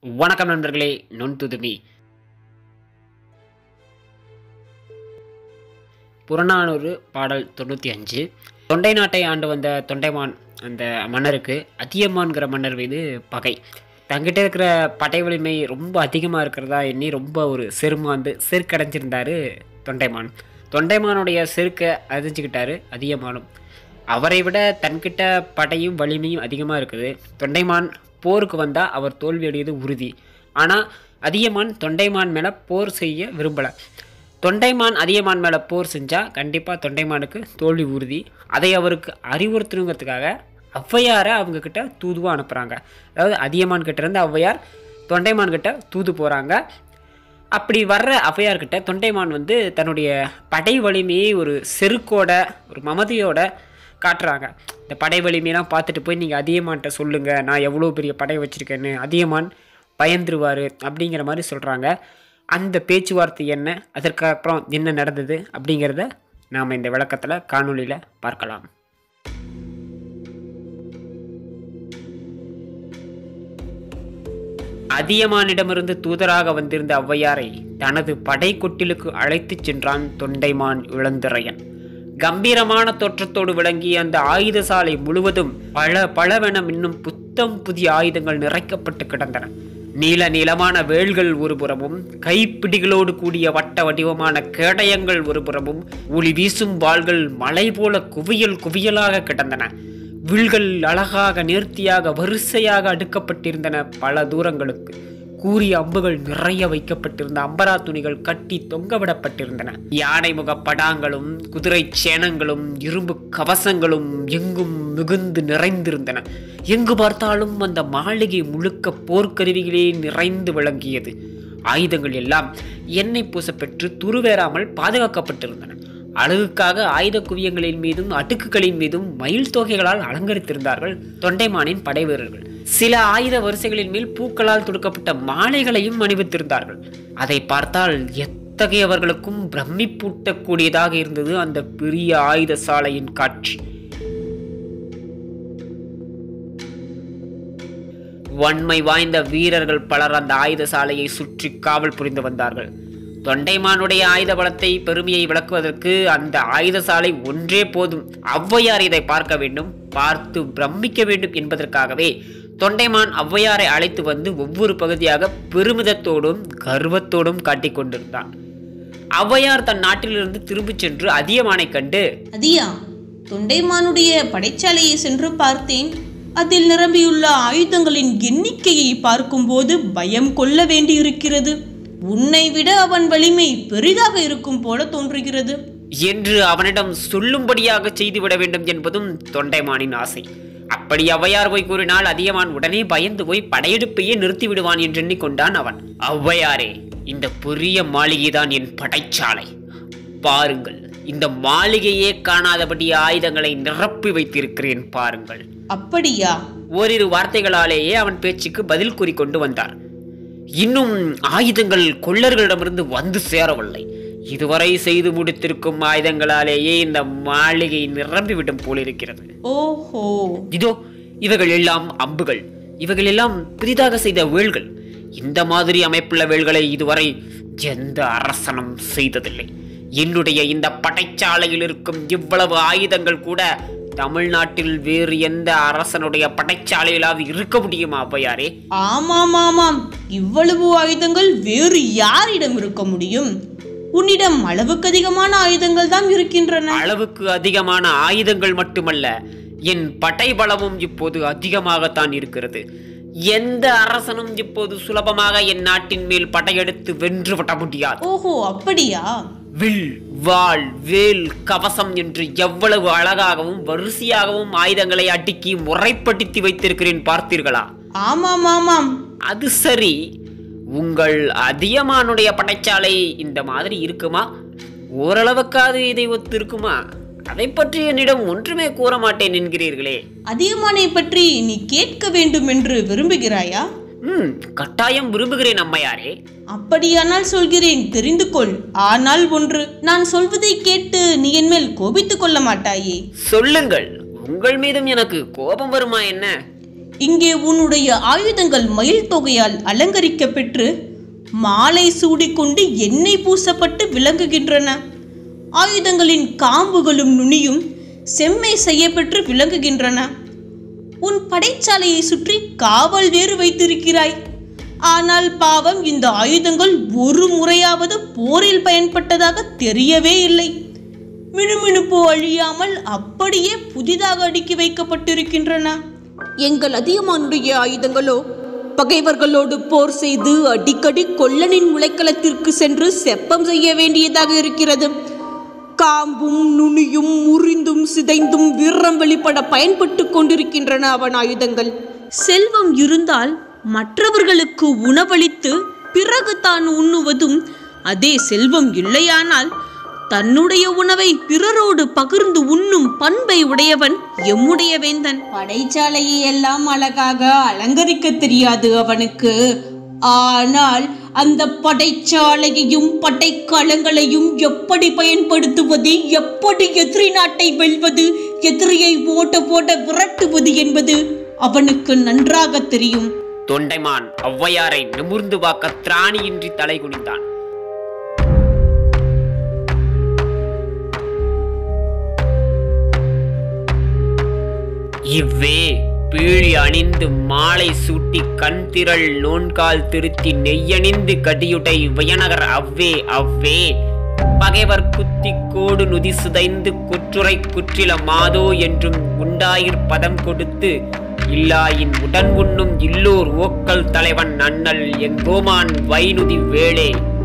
வணக்கம் நண்பர்களே நுண்துதுமி புறநானூறு பாடல் தொண்ணூற்றி அஞ்சு தொண்டை நாட்டை ஆண்டு வந்த தொண்டைமான் அந்த மன்னருக்கு அதியமான்கிற மன்னர் மீது பகை தங்கிட்ட இருக்கிற படை வலிமை ரொம்ப அதிகமாக இருக்கிறதா எண்ணி ரொம்ப ஒரு செருமாந்து செருக்கடைஞ்சிருந்தாரு தொண்டைமான் தொண்டைமானுடைய செருக்கை அறிஞ்சிக்கிட்டாரு அதியமானும் அவரை விட தன்கிட்ட படையும் வலிமையும் அதிகமாக இருக்குது தொண்டைமான் போருக்கு வந்தால் அவர் தோல்வியடைவது உறுதி ஆனால் அதியமான் தொண்டைமான் மேலே போர் செய்ய விரும்பலை தொண்டைமான் அதியமான் மேலே போர் செஞ்சால் கண்டிப்பாக தொண்டைமானுக்கு தோல்வி உறுதி அதை அவருக்கு அறிவுறுத்தணுங்கிறதுக்காக ஔவையாரை அவங்கக்கிட்ட தூதுவாக அனுப்புகிறாங்க அதாவது அதியமான் கிட்ட இருந்து ஔவையார் தொண்டைமான் கிட்ட தூது போகிறாங்க அப்படி வர்ற ஔவையார்கிட்ட தொண்டைமான் வந்து தன்னுடைய படை வலிமையை ஒரு செருக்கோட ஒரு மமதையோட காட்டுறாங்க இந்த படை வலிமையெல்லாம் பார்த்துட்டு போய் நீங்கள் அதியமான்கிட்ட சொல்லுங்கள் நான் எவ்வளோ பெரிய படை வச்சுருக்கேன்னு அதியமான் பயந்துருவார் அப்படிங்கிற மாதிரி சொல்கிறாங்க அந்த பேச்சுவார்த்தை என்ன அதற்கப்புறம் என்ன நடந்தது அப்படிங்கிறத நாம் இந்த விளக்கத்தில் காணொளியில் பார்க்கலாம் அதியமானிடமிருந்து தூதராக வந்திருந்த ஔவையாரை தனது படைக்கொட்டிலுக்கு அழைத்துச் சென்றான் தொண்டைமான் இளந்திரையன் கம்பீரமான தோற்றத்தோடு விளங்கிய அந்த ஆயுத சாலை முழுவதும் பல பலவென இன்னும் புத்தம் புதிய ஆயுதங்கள் நிறைக்கப்பட்டு கிடந்தன நீல நீளமான வேல்கள் ஒருபுறமும் கைப்பிடிகளோடு கூடிய வட்ட வடிவமான கேடயங்கள் ஒருபுறமும் ஒளி வீசும் வாள்கள் மலை போல குவியல் குவியலாக கிடந்தன வில்கள் அழகாக நேர்த்தியாக வரிசையாக அடுக்கப்பட்டிருந்தன பல தூரங்களுக்கு கூறிய அம்புகள் நிறைய வைக்கப்பட்டிருந்த அம்பரா துணிகள் கட்டி தொங்கவிடப்பட்டிருந்தன யானை முக படாங்களும் குதிரை சேனங்களும் இரும்பு கவசங்களும் எங்கும் மிகுந்து நிறைந்திருந்தன எங்கு பார்த்தாலும் அந்த மாளிகை முழுக்க போர்க்கருவிகளே நிறைந்து விளங்கியது ஆயுதங்கள் எல்லாம் எண்ணெய் பூசப்பெற்று துருவேறாமல் பாதுகாக்கப்பட்டிருந்தன அழகுக்காக ஆயுத குவியங்களின் மீதும் அடுக்குகளின் மீதும் மயில் தொகைகளால் அலங்கரித்திருந்தார்கள் தொண்டைமானின் படை வீரர்கள் சில ஆயுத வரிசைகளின் மேல் பூக்களால் தொடுக்கப்பட்ட மாலைகளையும் அணிவித்திருந்தார்கள் அதை பார்த்தால் எத்தகையவர்களுக்கும் பிரமிப்பூட்டக்கூடியதாக இருந்தது அந்த பெரிய ஆயுத சாலையின் காட்சி வன்மை வாய்ந்த வீரர்கள் பலர் அந்த ஆயுத சாலையை சுற்றி காவல் புரிந்து வந்தார்கள் தொண்டைமானுடைய ஆயுத பலத்தை பெருமையை விளக்குவதற்கு அந்த ஆயுத சாலை ஒன்றே போதும் ஔவையார் இதை பார்க்க வேண்டும் பார்த்து பிரமிக்க வேண்டும் என்பதற்காகவே தொண்டைமான் ஔவையாரை அழைத்து வந்து ஒவ்வொரு பகுதியாக பெருமிதத்தோடும் கர்வத்தோடும் காட்டிக் கொண்டிருந்தான் ஔவையார் தன் நாட்டிலிருந்து திரும்பிச் சென்று அதியமானை கண்டு அதியா தொண்டைமானுடைய படைச்சாலையை சென்று பார்த்தேன் அதில் நிரம்பியுள்ள ஆயுதங்களின் எண்ணிக்கையை பார்க்கும்போது பயம் கொள்ள வேண்டியிருக்கிறது உன்னை விட அவன் வலிமை பெரிதாக இருக்கும் போல தோன்றுகிறது என்று அவனிடம் சொல்லும்படியாக செய்துவிட வேண்டும் என்பதும் தொண்டைமானின் ஆசை அப்படி ஔவையார் போய் கூறினால் அதியமான் உடனே பயந்து போய் படையெடுப்பையே நிறுத்தி விடுவான் என்று எண்ணிக்கொண்டான் அவன் ஔவையாரே இந்த பெரிய மாளிகைதான் என் படைச்சாலை பாருங்கள் இந்த மாளிகையே காணாதபடி ஆயுதங்களை நிரப்பி வைத்திருக்கிறேன் பாருங்கள் அப்படியா ஓரிரு வார்த்தைகளாலேயே அவன் பேச்சுக்கு பதில் கூறிக்கொண்டு வந்தார் இன்னும் ஆயுதங்கள் கொள்ளர்களிடமிருந்து வந்து சேரவில்லை இதுவரை செய்து முடித்திருக்கும் ஆயுதங்களாலேயே இந்த மாளிகை நிரம்பிவிடும் போலிருக்கிறது ஓஹோ இதோ இவைகள் எல்லாம் அம்புகள் இவைகள் எல்லாம் புதிதாக செய்த வேல்கள் இந்த மாதிரி அமைப்புள்ள வேல்களை இதுவரை எந்த அரசனும் செய்ததில்லை என்னுடைய இந்த படைச்சாலையில் இருக்கும் இவ்வளவு ஆயுதங்கள் கூட தமிழ்நாட்டில் வேறு எந்த அரசனுடைய படைச்சாலையிலாவது இருக்க முடியுமா ஔவையாரே ஆமாம் ஆமாம் இவ்வளவு ஆயுதங்கள் வேறு யாரிடம் இருக்க முடியும் உன்னிடம் அளவுக்கு அதிகமான ஆயுதங்கள் தான் இருக்கின்றன அளவுக்கு அதிகமான ஆயுதங்கள் மட்டுமல்ல என் படைபலமும் இப்போது அதிகமாகத்தான் இருக்கிறது எந்த அரசனும் இப்போது சுலபமாக என் நாட்டின் மேல் படையெடுத்து வென்றுவிட முடியாது ஓஹோ அப்படியா வில் வாள் வேல் கவசம் என்று எவ்வளவு அழகாகவும் வரிசையாகவும் ஆயுதங்களை அடுக்கி முறைப்படுத்தி வைத்திருக்கிறேன் பார்த்தீர்களா ஆமாம் ஆமாம் அது சரி உங்கள் அதியமானுடைய படைச்சாலை இந்த மாதிரி இருக்குமா ஓரளவுக்காவது இதை ஒத்து இருக்குமா அதை பற்றி என்னிடம் ஒன்றுமே கூற மாட்டேன் என்கிறீர்களே அதியமானை பற்றி நீ கேட்க வேண்டும் என்று விரும்புகிறாயா ம் கட்டாயம் விரும்புகிறேன் அம்மையாரே அப்படியானால் சொல்கிறேன் தெரிந்து கொள் ஆனால் ஒன்று நான் சொல்வதை கேட்டு நீ என் மேல் கோபித்துக் கொள்ள மாட்டாயே சொல்லுங்கள் உங்கள் மீதும் எனக்கு கோபம் வருமா என்ன இங்கே உன்னுடைய ஆயுதங்கள் மயில் தொகையால் அலங்கரிக்கப்பெற்று மாலை சூடிக்கொண்டு எண்ணெய் பூசப்பட்டு விளங்குகின்றன ஆயுதங்களின் காம்புகளும் நுனியும் செம்மை செய்யப்பெற்று விளங்குகின்றன உன் படைச்சாலையை சுற்றி காவல் வேறு வைத்திருக்கிறாய் ஆனால் பாவம் இந்த ஆயுதங்கள் ஒரு முறையாவது போரில் பயன்பட்டதாக தெரியவே இல்லை மினுமினுப்பு அழியாமல் அப்படியே புதிதாக அடுக்கி வைக்கப்பட்டிருக்கின்றன எங்கள் அதிகமானுடைய ஆயுதங்களோ பகைவர்களோடு போர் செய்து அடிக்கடி கொல்லனின் முளைக்களத்திற்கு சென்று செப்பம் செய்ய வேண்டியதாக இருக்கிறது காம்பும் நுனியும் முறிந்தும் சிதைந்தும் வீரம் வெளிப்பட பயன்பட்டு கொண்டிருக்கின்றன அவன் ஆயுதங்கள் செல்வம் இருந்தால் மற்றவர்களுக்கு உணவளித்து பிறகு தான் உண்ணுவதும் அதே செல்வம் இல்லையானால் தன்னுடைய உணவை பிறரோடு பகிர்ந்து உண்ணும் பண்பை உடையவன் எம்முடைய வேந்தன் படைச்சாலையை எல்லாம் அழகாக அலங்கரிக்க தெரியாது அவனுக்கு ஆனால் அந்த படைச்சாலையையும் படைக்கலங்களையும் எப்படி பயன்படுத்துவது எப்படி எதிரி நாட்டை வெல்வது எதிரியை ஓட்ட போட விரட்டுவது என்பது அவனுக்கு நன்றாக தெரியும் தொண்டைமான் ஔவையாரை நிமிர்ந்து பார்க்க திராணியின்றி தலை குனிந்தான் இவ்வே பீழி அணிந்து மாலை சூட்டி கண் திரள் நோன்கால் திருத்தி நெய்யணிந்து கடியுடை வியநகர் அவ்வே அவ்வே பகைவர் குத்தி கோடு நுதி சிதைந்து குற்றுரை குற்றில மாதோ என்றும் உண்டாயிற் பதம் கொடுத்து இல்லாயின் உடன் உண்ணும் இல்லோர் ஓக்கல் தலைவன் அண்ணல் எங்கோமான் வைனுதி வேளே